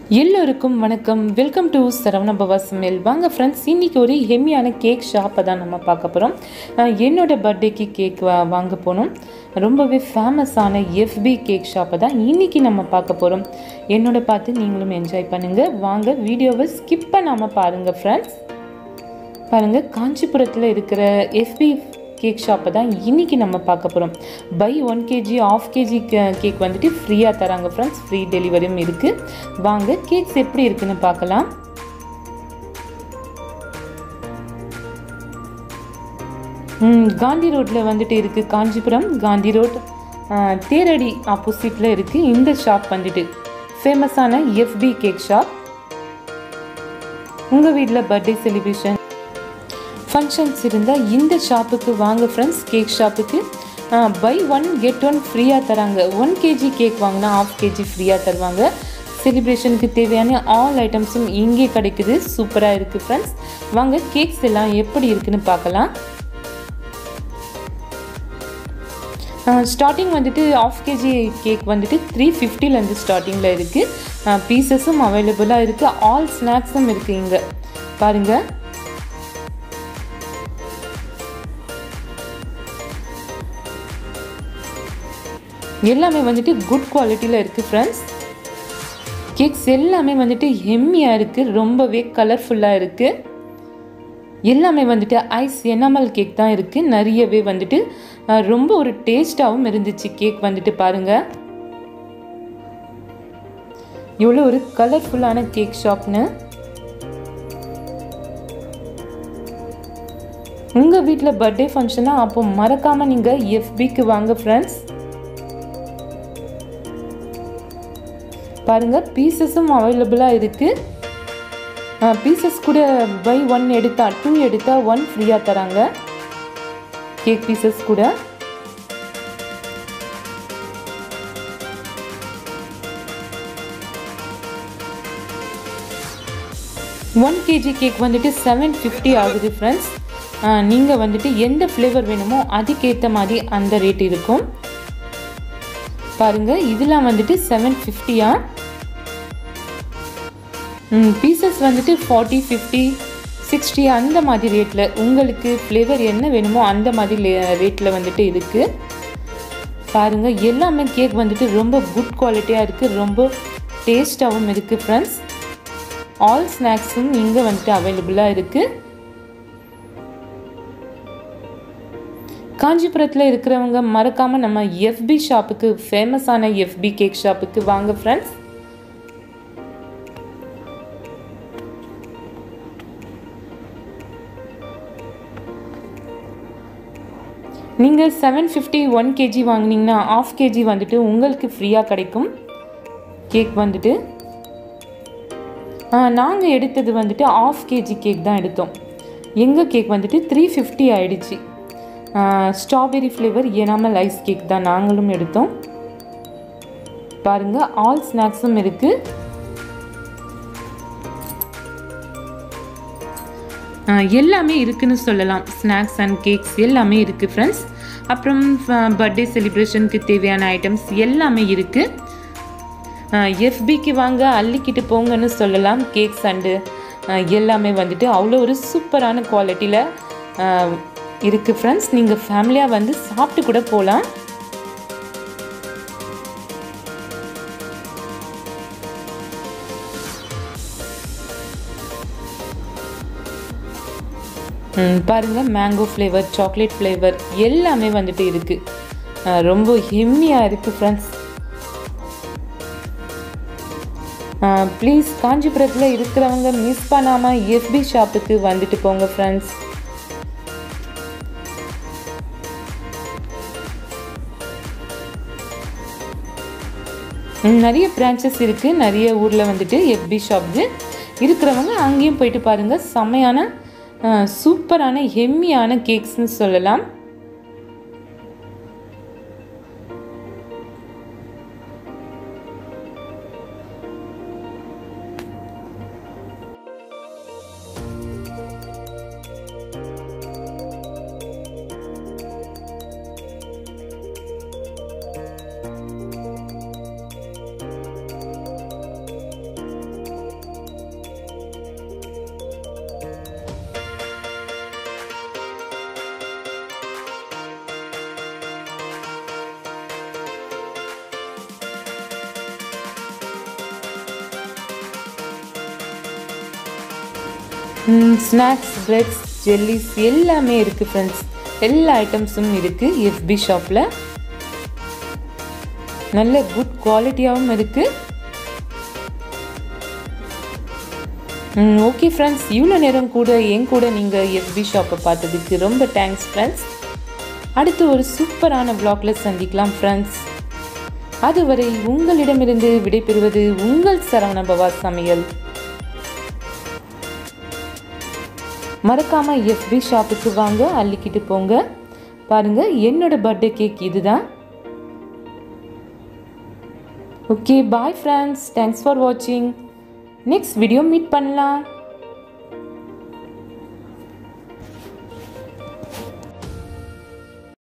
எல்லோருக்கும் வணக்கம் welcome to Saravana பவா சமையல் வாங்க ஃப்ரெண்ட்ஸ் இன்னைக்கு ஒரு ஹெம்மியான கேக் ஷாப்பை தான் நம்ம பார்க்க போகிறோம் என்னோட பர்த்டேக்கு கேக் வாங்க போனோம் ரொம்பவே ஃபேமஸான எஃபி கேக் ஷாப்பை தான் இன்னைக்கு நம்ம பார்க்க போகிறோம் என்னோட பார்த்து நீங்களும் என்ஜாய் பண்ணுங்கள் வாங்க வீடியோவை ஸ்கிப் பண்ணாமல் பாருங்கள் ஃப்ரெண்ட்ஸ் பாருங்கள் காஞ்சிபுரத்தில் இருக்கிற எஃபி கேக் ஷாப்பை தான் இன்றைக்கி நம்ம பார்க்க போகிறோம் buy one KG half KG cake வந்துட்டு ஃப்ரீயாக தராங்க ஃப்ரெண்ட்ஸ் ஃப்ரீ டெலிவரியும் இருக்குது வாங்க கேக்ஸ் எப்படி இருக்குன்னு பார்க்கலாம் ம், காந்தி ரோட்டில் வந்துட்டு இருக்குது காஞ்சிபுரம் காந்தி ரோட் ஆ, தேரடி ஆப்போசிட்டில் இருக்குது இந்த ஷாப் வந்துட்டு ஃபேமஸான எஃபி கேக் ஷாப் உங்கள் வீட்டில் பர்த்டே செலிப்ரேஷன் ஃபங்க்ஷன்ஸ் இருந்தால் இந்த ஷாப்புக்கு வாங்க ஃப்ரெண்ட்ஸ் கேக் ஷாப்புக்கு பை ஒன் கெட் ஒன் ஃப்ரீயாக தராங்க ஒன் கேஜி கேக் வாங்கினா ஆஃப் கேஜி ஃப்ரீயாக தருவாங்க செலிப்ரேஷனுக்கு தேவையான ஆல் ஐட்டம்ஸும் இங்கே கிடைக்குது சூப்பராக இருக்குது ஃப்ரெண்ட்ஸ் வாங்க கேக்ஸ் எல்லாம் எப்படி இருக்குன்னு பார்க்கலாம் ஸ்டார்டிங் வந்துட்டு ஆஃப் கேஜி கேக் வந்துட்டு த்ரீ ஃபிஃப்டிலேருந்து ஸ்டார்டிங்கில் இருக்குது பீசஸும் அவைலபிளாக இருக்குது ஆல் ஸ்நாக்ஸும் இருக்குது இங்கே பாருங்கள் எல்லாமே வந்துட்டு குட் குவாலிட்டியில் இருக்குது ஃப்ரெண்ட்ஸ் கேக்ஸ் எல்லாமே வந்துட்டு ஹெம்மியாக இருக்குது ரொம்பவே கலர்ஃபுல்லாக இருக்குது எல்லாமே வந்துட்டு ஐஸ் எனாமல் கேக் தான் இருக்குது நிறையவே வந்துட்டு அஹ், ரொம்ப ஒரு டேஸ்ட்டாகவும் இருந்துச்சு கேக் வந்துட்டு பாருங்கள் எவ்வளோ ஒரு கலர்ஃபுல்லான கேக் ஷாப்னு உங்கள் வீட்டில் பர்த்டே ஃபங்க்ஷனாக அப்போ மறக்காமல் நீங்கள் எஃபிக்கு வாங்க ஃப்ரெண்ட்ஸ் பாருங்க பீசஸும் அவைலபிளாக இருக்குது பீசஸ் கூட பை ஒன் எடுத்தா டூ எடுத்தா ஒன் ஃப்ரீயாக தராங்க கேக் பீசஸ் கூட ஒன் கேஜி கேக் வந்துட்டு செவன் ஃபிஃப்டி ஆகுது ஃப்ரெண்ட்ஸ் நீங்கள் வந்துட்டு எந்த ஃப்ளேவர் வேணுமோ அதுக்கேற்ற மாதிரி அந்த ரேட் இருக்கும் பாருங்க இதெல்லாம் வந்துட்டு செவன் ஃபிஃப்டியா பீசஸ் வந்துட்டு ஃபார்ட்டி ஃபிஃப்டி சிக்ஸ்டி அந்த மாதிரி ரேட்டில் உங்களுக்கு ஃப்ளேவர் என்ன வேணுமோ அந்த மாதிரி ரேட்டில் வந்துட்டு இருக்குது பாருங்கள் எல்லாமே கேக் வந்துட்டு ரொம்ப குட் குவாலிட்டியாக இருக்குது ரொம்ப டேஸ்ட்டாகவும் இருக்குது ஃப்ரெண்ட்ஸ் ஆல் ஸ்நாக்ஸும் இங்கே வந்துட்டு அவைலபிளாக இருக்குது காஞ்சிபுரத்தில் இருக்கிறவங்க மறக்காமல் நம்ம எஃபி ஷாப்புக்கு ஃபேமஸான எஃபி கேக் ஷாப்புக்கு வாங்க ஃப்ரெண்ட்ஸ் நீங்கள் செவன் ஃபிஃப்டி ஒன் கேஜி வாங்கினீங்கன்னா ஆஃப் கேஜி வந்துட்டு உங்களுக்கு ஃப்ரீயாக கிடைக்கும் கேக் வந்துட்டு நாங்கள் எடுத்தது வந்துட்டு ஆஃப் கேஜி கேக் தான் எடுத்தோம் எங்கள் கேக் வந்துட்டு த்ரீ ஃபிஃப்டி ஆயிடுச்சு ஸ்ட்ராபெரி ஃப்ளேவர் எனாமல் ஐஸ் கேக் தான் நாங்களும் எடுத்தோம் பாருங்கள் ஆல் ஸ்நாக்ஸும் இருக்குது எல்லாமே இருக்குன்னு சொல்லலாம் ஸ்நாக்ஸ் அண்ட் கேக்ஸ் எல்லாமே இருக்குது ஃப்ரெண்ட்ஸ் அப்புறம் பர்த்டே செலிப்ரேஷனுக்கு தேவையான ஐட்டம்ஸ் எல்லாமே இருக்குது எஃபிக்கு வாங்க அள்ளிக்கிட்டு போங்கன்னு சொல்லலாம் கேக்ஸ் அண்டு எல்லாமே வந்துட்டு அவ்வளோ ஒரு சூப்பரான குவாலிட்டியில் இருக்குது ஃப்ரெண்ட்ஸ் நீங்கள் ஃபேமிலியாக வந்து சாப்பிட்டு கூட போகலாம் ம், பாருங்க மேங்கோ ஃப்ளேவர் சாக்லேட் ஃப்ளேவர் எல்லாமே வந்துட்டு இருக்கு அஹ், ரொம்ப ஹெம்மியாக இருக்கு ஃப்ரெண்ட்ஸ் ப்ளீஸ் காஞ்சிபுரத்தில் இருக்கிறவங்க மிஸ் பண்ணாமல் எஃபி ஷாப்புக்கு வந்துட்டு போங்க ஃப்ரெண்ட்ஸ் ம், நிறைய பிரான்ச்சஸ் இருக்குது நிறைய ஊரில் வந்துட்டு எஃபி ஷாப்ஸு இருக்கிறவங்க அங்கேயும் போயிட்டு பாருங்கள் செம்மையான அஹ், சூப்பரான ஹெம்மியான கேக்ஸ்னு சொல்லலாம் ஸ்நாக்ஸ் பிரெட்ஸ் ஜெல்லிஸ் எல்லாமே இருக்குது ஃப்ரெண்ட்ஸ் எல்லா ஐட்டம்ஸும் இருக்குது எஃபி ஷாப்பில் நல்ல குட் குவாலிட்டியாகவும் இருக்குது ஓகே ஃப்ரெண்ட்ஸ் இவ்வளோ நேரம் கூட என் கூட நீங்கள் எஃபி ஷாப்பை பார்த்ததுக்கு ரொம்ப தேங்க்ஸ் ஃப்ரெண்ட்ஸ் அடுத்து ஒரு சூப்பரான vlogல சந்திக்கலாம் ஃப்ரெண்ட்ஸ் அதுவரை உங்களிடமிருந்து விடைபெறுவது உங்கள் சரவண பவா சமையல் மறக்காம எஃபி ஷாப்புக்கு வாங்க அள்ளிக்கிட்டு போங்க பாருங்க என்னோட பர்த்டே கேக் இதுதான் okay bye friends thanks for வாட்சிங் நெக்ஸ்ட் வீடியோ மீட் பண்ணலாம்